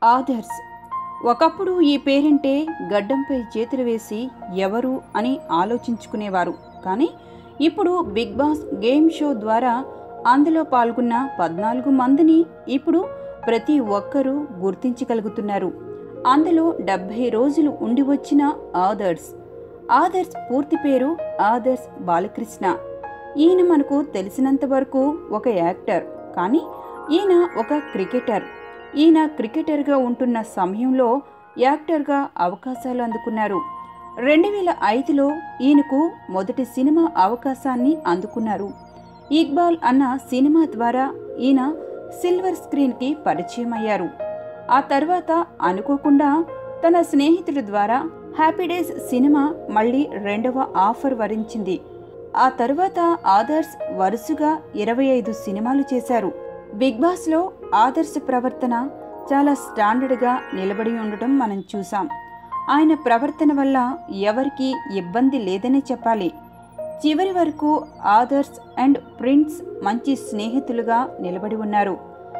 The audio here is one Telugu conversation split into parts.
ఆదర్శ్ ఒకప్పుడు ఈ పేరింటే గడ్డంపై చేతులు వేసి ఎవరు అని ఆలోచించుకునేవారు కానీ ఇప్పుడు బిగ్ బాస్ గేమ్ షో ద్వారా అందులో పాల్గొన్న పద్నాలుగు మందిని ఇప్పుడు ప్రతి ఒక్కరూ గుర్తించగలుగుతున్నారు అందులో డెబ్భై రోజులు ఉండి వచ్చిన ఆదర్శ్ ఆదర్శ్ పూర్తి పేరు ఆదర్శ్ బాలకృష్ణ ఈయన మనకు తెలిసినంత వరకు ఒక యాక్టర్ కానీ ఈయన ఒక క్రికెటర్ ఈయన క్రికెటర్గా ఉంటున్న సమయంలో యాక్టర్గా అవకాశాలు అందుకున్నారు రెండు వేల ఐదులో ఈయనకు మొదటి సినిమా అవకాశాన్ని అందుకున్నారు ఇక్బాల్ అన్న సినిమా ద్వారా ఈయన సిల్వర్ స్క్రీన్కి పరిచయం అయ్యారు ఆ తర్వాత అనుకోకుండా తన స్నేహితుడి ద్వారా హ్యాపీ డేస్ సినిమా మళ్ళీ రెండవ ఆఫర్ వరించింది ఆ తర్వాత ఆదర్శ్ వరుసగా ఇరవై ఐదు సినిమాలు చేశారు బిగ్ బాస్లో ఆదర్శ ప్రవర్తన చాలా స్టాండర్డ్గా నిలబడి ఉండటం మనం చూసాం ఆయన ప్రవర్తన వల్ల ఎవరికీ ఇబ్బంది లేదనే చెప్పాలి చివరి వరకు ఆదర్శ్ అండ్ ప్రిన్స్ మంచి స్నేహితులుగా నిలబడి ఉన్నారు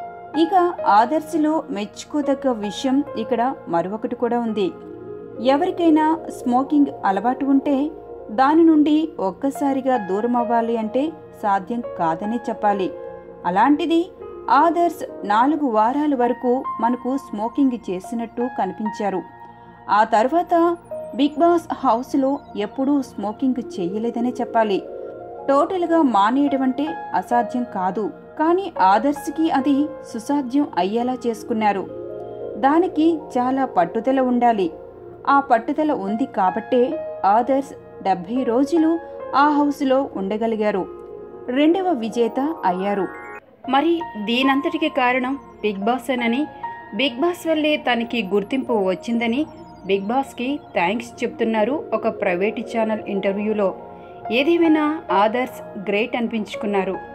ఇక ఆదర్శలో మెచ్చుకోదగ్గ విషయం ఇక్కడ మరొకటి కూడా ఉంది ఎవరికైనా స్మోకింగ్ అలవాటు ఉంటే దాని నుండి ఒక్కసారిగా దూరం అవ్వాలి అంటే సాధ్యం కాదనే చెప్పాలి అలాంటిది ఆదర్శ్ నాలుగు వారాల వరకు మనకు స్మోకింగ్ చేసినట్టు కనిపించారు ఆ తర్వాత బిగ్ బాస్ హౌస్లో ఎప్పుడూ స్మోకింగ్ చేయలేదనే చెప్పాలి టోటల్గా మానేయడం అంటే అసాధ్యం కాదు కానీ ఆదర్శ్కి అది సుసాధ్యం అయ్యేలా చేసుకున్నారు దానికి చాలా పట్టుదల ఉండాలి ఆ పట్టుదల ఉంది కాబట్టే ఆదర్శ్ డెబ్భై రోజులు ఆ హౌస్లో ఉండగలిగారు రెండవ విజేత అయ్యారు మరి దీనంతటికి కారణం బిగ్ బాస్ అని బిగ్ బాస్ వల్లే తనకి గుర్తింపు వచ్చిందని బిగ్ బాస్కి థ్యాంక్స్ చెప్తున్నారు ఒక ప్రైవేట్ ఛానల్ ఇంటర్వ్యూలో ఏదేమైనా ఆదర్శ్ గ్రేట్ అనిపించుకున్నారు